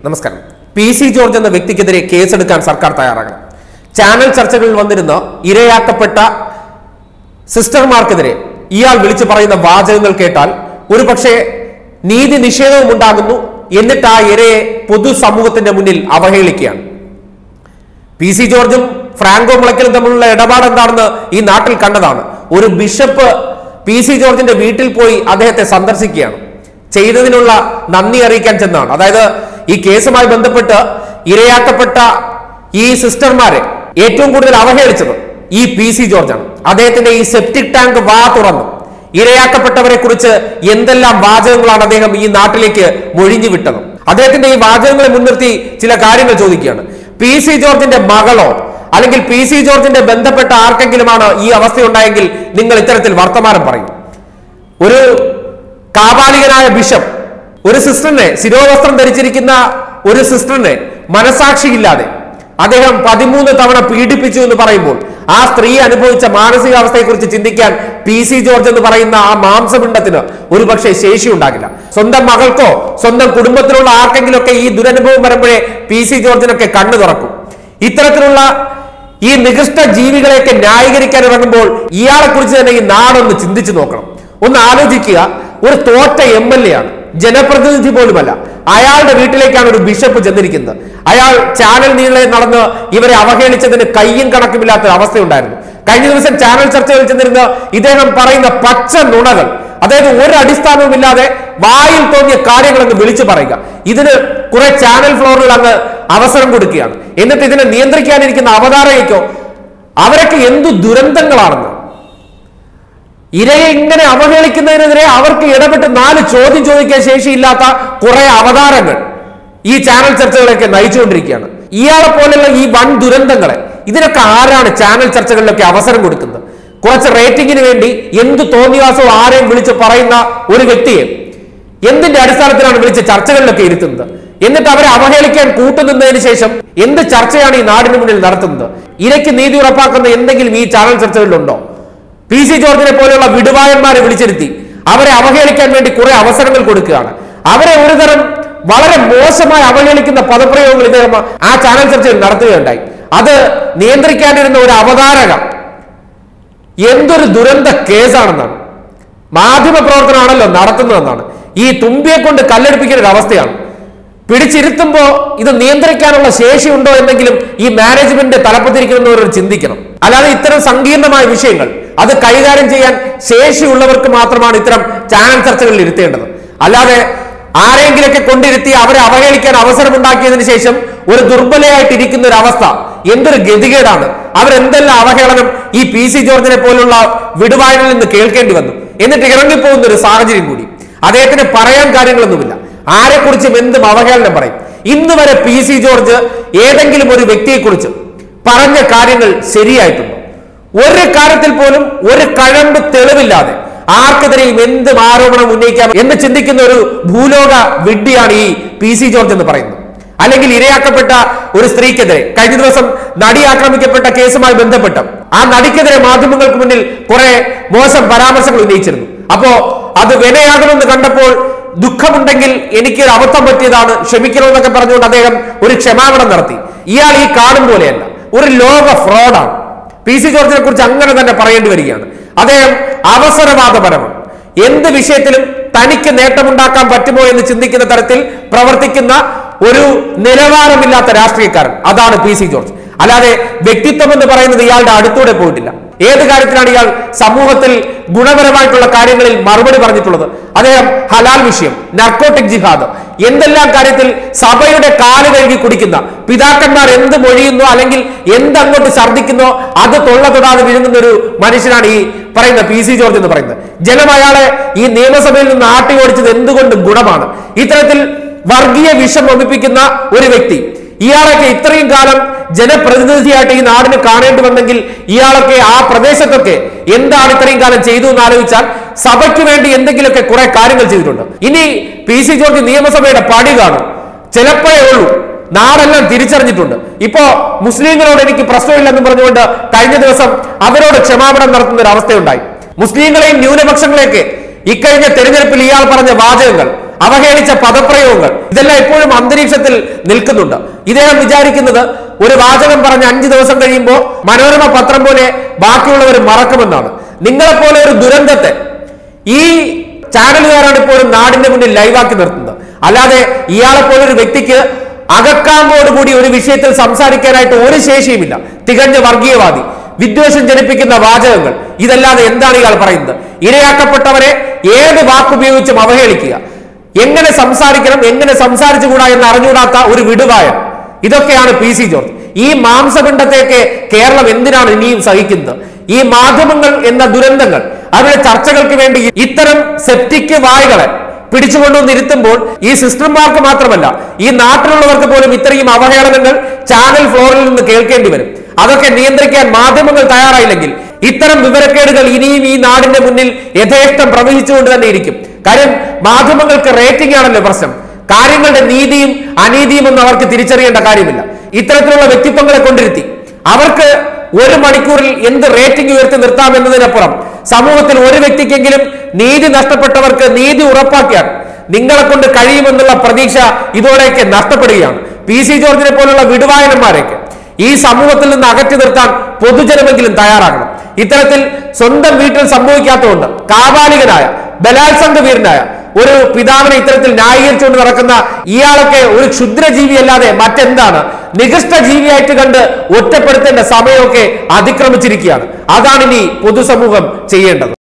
നമസ്കാരം P C George എന്ന വ്യക്തിക്കെതിരെ കേസെടുക്കാൻ സർക്കാർ തയ്യാറാകണം ചാനൽ ചർച്ചകളിൽ വന്നിരുന്ന ഇരയാക്കപ്പെട്ട സിസ്റ്റർമാർക്കെതിരെ ഇയാൾ വിളിച്ചു പറയുന്ന വാചകങ്ങൾ കേട്ടാൽ ഒരു പക്ഷേ നീതി നിഷേധവും ഉണ്ടാകുന്നു എന്നിട്ട് ആ ഇരയെ പൊതുസമൂഹത്തിന്റെ മുന്നിൽ അവഹേളിക്കുകയാണ് പി സി ജോർജും ഫ്രാങ്കോ മുളയ്ക്കലും തമ്മിലുള്ള ഇടപാട് എന്താണെന്ന് ഈ നാട്ടിൽ കണ്ടതാണ് ഒരു ബിഷപ്പ് പി സി ജോർജിന്റെ വീട്ടിൽ പോയി അദ്ദേഹത്തെ സന്ദർശിക്കുകയാണ് ചെയ്തതിനുള്ള നന്ദി അറിയിക്കാൻ ചെന്നാണ് അതായത് ഈ കേസുമായി ബന്ധപ്പെട്ട് ഇരയാക്കപ്പെട്ട ഈ സിസ്റ്റർമാരെ ഏറ്റവും കൂടുതൽ അവഹേളിച്ചത് ഈ പി സി ജോർജാണ് അദ്ദേഹത്തിന്റെ ഈ സെപ്റ്റിക് ടാങ്ക് വാ തുറന്നു ഇരയാക്കപ്പെട്ടവരെ കുറിച്ച് എന്തെല്ലാം വാചകങ്ങളാണ് അദ്ദേഹം ഈ നാട്ടിലേക്ക് മൊഴിഞ്ഞു വിട്ടത് അദ്ദേഹത്തിന്റെ ഈ വാചകങ്ങളെ മുൻനിർത്തി ചില കാര്യങ്ങൾ ചോദിക്കുകയാണ് പി സി ജോർജിന്റെ മകളോ അല്ലെങ്കിൽ പി സി ജോർജിന്റെ ബന്ധപ്പെട്ട ആർക്കെങ്കിലുമാണ് ഈ അവസ്ഥയുണ്ടായെങ്കിൽ നിങ്ങൾ ഇത്തരത്തിൽ വർത്തമാനം പറയും ഒരു കാപാലികനായ ബിഷപ്പ് ഒരു സിസ്റ്ററിനെ ശിരോവസ്ത്രം ധരിച്ചിരിക്കുന്ന ഒരു സിസ്റ്ററിനെ മനസാക്ഷിയില്ലാതെ അദ്ദേഹം പതിമൂന്ന് തവണ പീഡിപ്പിച്ചു എന്ന് പറയുമ്പോൾ ആ സ്ത്രീ അനുഭവിച്ച മാനസികാവസ്ഥയെക്കുറിച്ച് ചിന്തിക്കാൻ പി സി ജോർജ് എന്ന് പറയുന്ന ആ മാംസപിണ്ഡത്തിന് ഒരു പക്ഷേ ശേഷി ഉണ്ടാകില്ല സ്വന്തം മകൾക്കോ സ്വന്തം കുടുംബത്തിലുള്ള ആർക്കെങ്കിലുമൊക്കെ ഈ ദുരനുഭവം വരുമ്പോഴേ പി സി ജോർജിനൊക്കെ കണ്ണു തുറക്കും ഇത്തരത്തിലുള്ള ഈ നികൃഷ്ട ജീവികളെയൊക്കെ ന്യായീകരിക്കാൻ ഇറങ്ങുമ്പോൾ ഇയാളെ കുറിച്ച് തന്നെ ഈ നാടൊന്ന് ചിന്തിച്ചു നോക്കണം ഒന്ന് ആലോചിക്കുക ഒരു തോറ്റ എം എൽ എ ആണ് ജനപ്രതിനിധി പോലുമല്ല അയാളുടെ വീട്ടിലേക്കാണ് ഒരു ബിഷപ്പ് ചെന്നിരിക്കുന്നത് അയാൾ ചാനൽ നീളെ നടന്ന് ഇവരെ അവഹേളിച്ചതിന് കയ്യും കണക്കുമില്ലാത്ത ഒരു അവസ്ഥയുണ്ടായിരുന്നു കഴിഞ്ഞ ദിവസം ചാനൽ ചർച്ചകളിൽ ചെന്നിരുന്ന ഇദ്ദേഹം പറയുന്ന പച്ച നുണകൾ അതായത് ഒരു അടിസ്ഥാനവുമില്ലാതെ വായിൽ തോന്നിയ കാര്യങ്ങൾ അങ്ങ് വിളിച്ചു പറയുക ഇതിന് കുറെ ചാനൽ ഫ്ലോറുകൾ അങ്ങ് അവസരം കൊടുക്കുകയാണ് എന്നിട്ട് ഇതിനെ നിയന്ത്രിക്കാനിരിക്കുന്ന അവതാരകയ്ക്കോ അവരൊക്കെ എന്തു ദുരന്തങ്ങളാണെന്ന് ഇരയെ ഇങ്ങനെ അവഹേളിക്കുന്നതിനെതിരെ അവർക്ക് ഇടപെട്ട് നാല് ചോദ്യം ചോദിക്കാൻ ശേഷിയില്ലാത്ത കുറെ അവതാരങ്ങൾ ഈ ചാനൽ ചർച്ചകളൊക്കെ നയിച്ചുകൊണ്ടിരിക്കുകയാണ് ഇയാളെ പോലെയുള്ള ഈ വൻ ദുരന്തങ്ങളെ ഇതിനൊക്കെ ആരാണ് ചാനൽ ചർച്ചകളിലൊക്കെ അവസരം കൊടുക്കുന്നത് കുറച്ച് റേറ്റിംഗിന് വേണ്ടി എന്ത് തോന്നിവാസവും ആരെയും വിളിച്ച് പറയുന്ന ഒരു വ്യക്തിയെ എന്തിന്റെ അടിസ്ഥാനത്തിലാണ് വിളിച്ച് ചർച്ചകളിലൊക്കെ ഇരുത്തുന്നത് എന്നിട്ട് അവരെ അവഹേളിക്കാൻ കൂട്ടുനിന്നതിന് ശേഷം എന്ത് ചർച്ചയാണ് ഈ നാടിന് മുന്നിൽ നടത്തുന്നത് ഇരയ്ക്ക് നീതി ഉറപ്പാക്കുന്ന എന്തെങ്കിലും ഈ ചാനൽ ചർച്ചകളിലുണ്ടോ പി സി ജോർജിനെ പോലെയുള്ള വിടുവായന്മാരെ വിളിച്ചിരുത്തി അവരെ അവഹേളിക്കാൻ വേണ്ടി കുറെ അവസരങ്ങൾ കൊടുക്കുകയാണ് അവരെ ഒരു തരം വളരെ മോശമായി അവഹേളിക്കുന്ന പദപ്രയോഗങ്ങൾ ഇദ്ദേഹം ആ ചാനൽ ചർച്ചയിൽ നടത്തുകയുണ്ടായി അത് നിയന്ത്രിക്കാനിരുന്ന ഒരു അവതാരക എന്തൊരു ദുരന്ത കേസാണെന്നാണ് മാധ്യമ പ്രവർത്തനമാണല്ലോ നടത്തുന്നതെന്നാണ് ഈ തുമ്പിയെ കൊണ്ട് കല്ലെടുപ്പിക്കുന്ന ഒരു അവസ്ഥയാണ് പിടിച്ചിരുത്തുമ്പോ ഇത് നിയന്ത്രിക്കാനുള്ള ശേഷിയുണ്ടോ എന്നെങ്കിലും ഈ മാനേജ്മെന്റ് തലപ്പത്തിരിക്കുന്നവർ ചിന്തിക്കണം അല്ലാതെ ഇത്തരം സങ്കീർണമായ വിഷയങ്ങൾ അത് കൈകാര്യം ചെയ്യാൻ ശേഷിയുള്ളവർക്ക് മാത്രമാണ് ഇത്തരം ചാനൽ ചർച്ചകളിൽ ഇരുത്തേണ്ടത് അല്ലാതെ ആരെങ്കിലൊക്കെ കൊണ്ടിരുത്തി അവരെ അവഹേളിക്കാൻ അവസരമുണ്ടാക്കിയതിനു ശേഷം ഒരു ദുർബലയായിട്ട് ഇരിക്കുന്ന ഒരു അവസ്ഥ എന്തൊരു ഗതികേടാണ് അവരെന്തെല്ലാം അവഹേളനം ഈ പി സി ജോർജിനെ പോലുള്ള വിടുവായനിൽ നിന്ന് കേൾക്കേണ്ടി വന്നു എന്നിട്ട് ഇറങ്ങിപ്പോകുന്ന ഒരു സാഹചര്യം കൂടി അദ്ദേഹത്തിന് പറയാൻ കാര്യങ്ങളൊന്നുമില്ല ആരെക്കുറിച്ചും എന്തും അവഹേളനം പറയും ഇന്ന് വരെ പി സി ജോർജ് ഏതെങ്കിലും ഒരു വ്യക്തിയെക്കുറിച്ച് പറഞ്ഞ കാര്യങ്ങൾ ശരിയായിട്ടുണ്ടോ ഒരു കാര്യത്തിൽ പോലും ഒരു കഴമ്പ് തെളിവില്ലാതെ ആർക്കെതിരെയും എന്തും ആരോപണം ഉന്നയിക്കാം എന്ന് ചിന്തിക്കുന്ന ഒരു ഭൂലോക വിഡ്ഢിയാണ് ഈ പി സി ജോർജ് എന്ന് പറയുന്നത് അല്ലെങ്കിൽ ഇരയാക്കപ്പെട്ട ഒരു സ്ത്രീക്കെതിരെ കഴിഞ്ഞ ദിവസം നടി ആക്രമിക്കപ്പെട്ട കേസുമായി ബന്ധപ്പെട്ട് ആ നടിക്കെതിരെ മാധ്യമങ്ങൾക്ക് മുന്നിൽ കുറെ മോശം പരാമർശങ്ങൾ ഉന്നയിച്ചിരുന്നു അപ്പോ അത് വിനയാകുമെന്ന് കണ്ടപ്പോൾ ദുഃഖമുണ്ടെങ്കിൽ എനിക്ക് ഒരു അബദ്ധം പറ്റിയതാണ് ക്ഷമിക്കണമെന്നൊക്കെ പറഞ്ഞുകൊണ്ട് അദ്ദേഹം ഒരു ക്ഷമാപണം നടത്തി ഇയാൾ ഈ കാണും പോലെയല്ല ഒരു ലോക ഫ്രോഡാണ് പി സി ജോർജിനെ കുറിച്ച് അങ്ങനെ തന്നെ പറയേണ്ടി വരികയാണ് അദ്ദേഹം അവസരവാദപരമാണ് എന്ത് വിഷയത്തിലും തനിക്ക് നേട്ടമുണ്ടാക്കാൻ പറ്റുമോ എന്ന് ചിന്തിക്കുന്ന തരത്തിൽ പ്രവർത്തിക്കുന്ന ഒരു നിലവാരമില്ലാത്ത രാഷ്ട്രീയക്കാരൻ അതാണ് പി സി ജോർജ് അല്ലാതെ വ്യക്തിത്വം എന്ന് പറയുന്നത് ഇയാളുടെ അടുത്തൂടെ പോയിട്ടില്ല ഏത് കാര്യത്തിലാണ് ഇയാൾ സമൂഹത്തിൽ ഗുണപരമായിട്ടുള്ള കാര്യങ്ങളിൽ മറുപടി പറഞ്ഞിട്ടുള്ളത് അദ്ദേഹം ഹലാൽ വിഷയം നർക്കോട്ടിക് ജിഹാദ് എന്തെല്ലാം കാര്യത്തിൽ സഭയുടെ കാല് കഴുകി കുടിക്കുന്ന പിതാക്കന്മാർ എന്ത് മൊഴിയുന്നോ അല്ലെങ്കിൽ എന്തങ്ങോട്ട് ഛർദ്ദിക്കുന്നോ അത് തൊള്ള തൊടാതെ വിഴുങ്ങുന്ന ഒരു മനുഷ്യനാണ് ഈ പറയുന്ന പി സി ജോർജ് എന്ന് പറയുന്നത് ജനം അയാളെ ഈ നിയമസഭയിൽ നിന്ന് ആട്ടി ഓടിച്ചത് എന്തുകൊണ്ട് ഗുണമാണ് ഇത്തരത്തിൽ വർഗീയ വിഷം വമിപ്പിക്കുന്ന ഒരു വ്യക്തി ഇയാളൊക്കെ ഇത്രയും കാലം ജനപ്രതിനിധിയായിട്ട് ഈ നാടിന് കാണേണ്ടി വന്നെങ്കിൽ ഇയാളൊക്കെ ആ പ്രദേശത്തൊക്കെ എന്താണ് ഇത്രയും കാലം ചെയ്തു എന്ന് ആലോചിച്ചാൽ സഭയ്ക്ക് വേണ്ടി എന്തെങ്കിലുമൊക്കെ കുറെ കാര്യങ്ങൾ ചെയ്തിട്ടുണ്ട് ഇനി പി സി ജോർജ് നിയമസഭയുടെ പടി കാണും ചിലപ്പോഴേ ഉള്ളൂ നാടെല്ലാം തിരിച്ചറിഞ്ഞിട്ടുണ്ട് ഇപ്പോ മുസ്ലിങ്ങളോട് എനിക്ക് പ്രശ്നമില്ലെന്ന് പറഞ്ഞുകൊണ്ട് കഴിഞ്ഞ ദിവസം അവരോട് ക്ഷമാപണം നടത്തുന്ന ഒരു അവസ്ഥയുണ്ടായി മുസ്ലിങ്ങളെയും ന്യൂനപക്ഷങ്ങളെയൊക്കെ ഇക്കഴിഞ്ഞ തെരഞ്ഞെടുപ്പിൽ ഇയാൾ പറഞ്ഞ വാചകങ്ങൾ അവഹേളിച്ച പദപ്രയോഗങ്ങൾ ഇതെല്ലാം ഇപ്പോഴും അന്തരീക്ഷത്തിൽ നിൽക്കുന്നുണ്ട് ഇദ്ദേഹം വിചാരിക്കുന്നത് ഒരു വാചകം പറഞ്ഞ് അഞ്ചു ദിവസം കഴിയുമ്പോൾ മനോരമ പത്രം പോലെ ബാക്കിയുള്ളവർ മറക്കുമെന്നാണ് നിങ്ങളെപ്പോലെ ഒരു ദുരന്തത്തെ ഈ ചാനലുകാരാണ് ഇപ്പോഴും നാടിന്റെ മുന്നിൽ ലൈവാക്കി നിർത്തുന്നത് അല്ലാതെ ഇയാളെ പോലെ ഒരു വ്യക്തിക്ക് അകക്കാമ്പോടുകൂടി ഒരു വിഷയത്തിൽ സംസാരിക്കാനായിട്ട് ഒരു ശേഷിയുമില്ല തികഞ്ഞ വർഗീയവാദി വിദ്വേഷം ജനിപ്പിക്കുന്ന വാചകങ്ങൾ ഇതല്ലാതെ എന്താണ് ഇയാൾ പറയുന്നത് ഇരയാക്കപ്പെട്ടവരെ ഏത് വാക്കുപയോഗിച്ചും അവഹേളിക്കുക എങ്ങനെ സംസാരിക്കണം എങ്ങനെ സംസാരിച്ചുകൂടാ എന്ന് അറിഞ്ഞുകൂടാത്ത ഒരു വിടുവായൻ ഇതൊക്കെയാണ് പി സി ജോർജ് ഈ മാംസപിണ്ഡത്തേക്ക് കേരളം എന്തിനാണ് ഇനിയും സഹിക്കുന്നത് ഈ മാധ്യമങ്ങൾ എന്ന ദുരന്തങ്ങൾ അവരുടെ ചർച്ചകൾക്ക് വേണ്ടി ഇത്തരം സെപ്റ്റിക് വായുകളെ പിടിച്ചുകൊണ്ടുവന്ന് ഇരുത്തുമ്പോൾ ഈ സിസ്റ്റർമാർക്ക് മാത്രമല്ല ഈ നാട്ടിലുള്ളവർക്ക് പോലും ഇത്രയും അവഹേളനങ്ങൾ ചാനൽ ഫ്ലോറിൽ നിന്ന് കേൾക്കേണ്ടി വരും അതൊക്കെ നിയന്ത്രിക്കാൻ മാധ്യമങ്ങൾ തയ്യാറായില്ലെങ്കിൽ ഇത്തരം വിവരക്കേടുകൾ ഇനിയും ഈ നാടിന്റെ മുന്നിൽ യഥേഷ്ടം പ്രവഹിച്ചുകൊണ്ട് തന്നെ ഇരിക്കും കാര്യം മാധ്യമങ്ങൾക്ക് റേറ്റിംഗ് ആണല്ലോ പ്രശ്നം കാര്യങ്ങളുടെ നീതിയും അനീതിയും ഒന്നും അവർക്ക് തിരിച്ചറിയേണ്ട കാര്യമില്ല ഇത്തരത്തിലുള്ള വ്യക്തിത്വങ്ങളെ കൊണ്ടിരുത്തി അവർക്ക് ഒരു മണിക്കൂറിൽ എന്ത് റേറ്റിംഗ് ഉയർത്തി നിർത്താം എന്നതിനപ്പുറം സമൂഹത്തിൽ ഒരു വ്യക്തിക്കെങ്കിലും നീതി നഷ്ടപ്പെട്ടവർക്ക് നീതി ഉറപ്പാക്കിയാൽ നിങ്ങളെ കൊണ്ട് കഴിയുമെന്നുള്ള പ്രതീക്ഷ ഇതോടെയൊക്കെ നഷ്ടപ്പെടുകയാണ് പി സി ജോർജിനെ പോലുള്ള വിടുവായനന്മാരെയൊക്കെ ഈ സമൂഹത്തിൽ നിന്ന് അകറ്റി നിർത്താൻ പൊതുജനമെങ്കിലും തയ്യാറാകണം ഇത്തരത്തിൽ സ്വന്തം വീട്ടിൽ സംഭവിക്കാത്തതുകൊണ്ട് കാബാലികനായ ബലാത്സംഗ വീരനായ ഒരു പിതാവിനെ ഇത്തരത്തിൽ ന്യായീകരിച്ചുകൊണ്ട് നടക്കുന്ന ഇയാളൊക്കെ ഒരു ക്ഷുദ്രജീവിയല്ലാതെ മറ്റെന്താണ് നികൃഷ്ട ജീവിയായിട്ട് കണ്ട് ഒറ്റപ്പെടുത്തേണ്ട സമയമൊക്കെ അതിക്രമിച്ചിരിക്കുകയാണ് അതാണ് ഇനി പൊതുസമൂഹം ചെയ്യേണ്ടത്